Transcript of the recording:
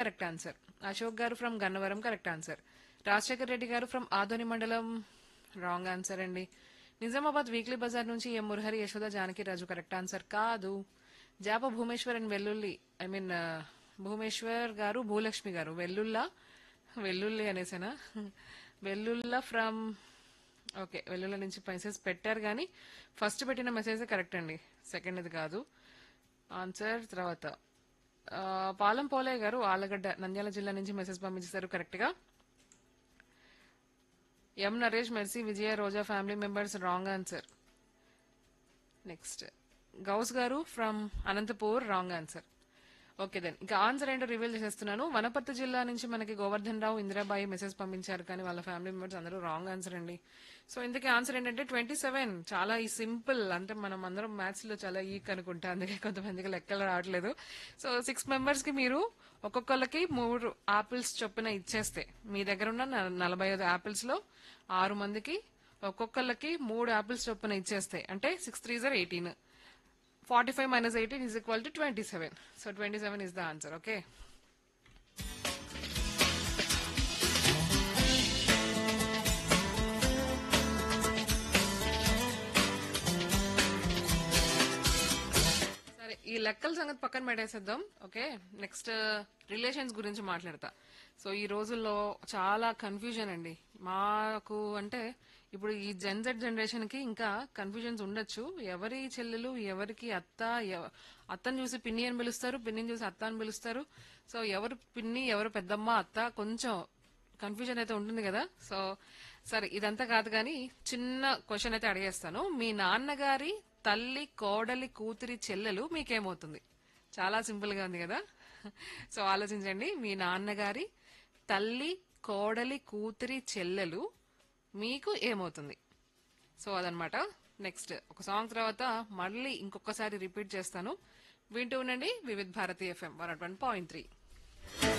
correct answer Ashok గారు from Gannavaram correct answer Rajasekhar Reddy గారు from Adoni మండలం రాంగ్ ఆన్సర్ అండి నిజామాబాద్ వీక్లీ బజార్ నుంచి M Murahari Yashoda Janaki Raju correct answer కాదు జాప భూమేశ్వర్ అండ్ వెల్లుల్లి ఐ మీన్ భూమేశ్వర్ గారు భూలక్ష్మి గారు వెల్లుల్లా వెల్లుల్లి అనేసానా వెల్లుల్లా ఫ్రమ్ ఓకే వెల్లుల్లి నుంచి మెసేజ్ పెట్టారు కానీ ఫస్ట్ పెట్టిన మెసేజ్ కరెక్ట్ అండి సెకండ్ ఇది కాదు ఆన్సర్ తర్వాత ఆ, పాలం పోలయ్య గారు ఆలగడ్డ నంద్యాల జిల్లా నుంచి మెసేజ్ పంపించేశారు కరెక్ట్ గా M Naresh Mercy Vijaya Roja family members wrong answer next Ghouse గారు from Anantapur wrong answer okay then ఇంకా ఆన్సర్ ఏంటో రివీల్ చేసేస్తున్నాను వనపర్తి జిల్లా నుంచి మనకి గోవర్ధన్ రావు ఇందిరాబాయి మెసేజ్ పంపించారు కానీ వాళ్ళ ఫ్యామిలీ మెంబర్స్ అందరూ రాంగ్ ఆన్సర్ అండి సో ఇందుకే ఆన్సర్ ఏంటంటే ట్వంటీ సెవెన్ చాలా ఈ సింపుల్ అంటే మనం అందరం మ్యాథ్స్ లో చాలా ఈక్ అనుకుంటా అందుకే కొంతమందికి లెక్కలు రావట్లేదు సో సిక్స్ మెంబర్స్ కి మీరు ఒక్కొక్కళ్ళకి మూడు ఆపిల్స్ చొప్పున ఇచ్చేస్తే మీ దగ్గర ఉన్న న- నలభై ఐదు ఆపిల్స్ లో ఆరు మందికి ఒక్కొక్కళ్ళకి మూడు ఆపిల్స్ చొప్పున ఇచ్చేస్తే అంటే సిక్స్ త్రీ జర్ eighteen forty five minus eighteen is equal to twenty seven so twenty seven is the answer okay సరే ఈ లెక్కల సంగతి పక్కన పెట్టేసేద్దాం ఓకే నెక్స్ట్ రిలేషన్స్ గురించి మాట్లాడతా సో ఈ రోజుల్లో చాలా కన్ఫ్యూజన్ అండి మాకు అంటే ఇప్పుడు ఈ జెన్జెడ్ జనరేషన్ కి ఇంకా కన్ఫ్యూజన్స్ ఉండొచ్చు ఎవరి చెల్లెలు ఎవరికి అత్త ఎవ- అత్తని చూసి పిన్ని అని పిలుస్తారు పిన్నిని చూసి అత్త అని పిలుస్తారు సో ఎవరు పిన్ని ఎవరు పెద్దమ్మ అత్త కొంచెం కన్ఫ్యూజన్ అయితే ఉంటుంది కదా సో సరే ఇదంతా కాదు కానీ చిన్న క్వశ్చన్ అయితే అడిగేస్తాను మీ నాన్నగారి తల్లి కోడలి కూతురి చెల్లెలు మీకేమవుతుంది చాలా సింపుల్ గా ఉంది కదా సో ఆలోచించండి మీ నాన్నగారి తల్లి కోడలి కూతురి చెల్లెలు మీకు ఏమవుతుంది సో అదనమాట నెక్స్ట్ ఒక సాంగ్ తర్వాత మళ్ళీ ఇంకొకసారి రిపీట్ చేస్తాను వింటూ ఉండండి Vividh Bharati FM one point three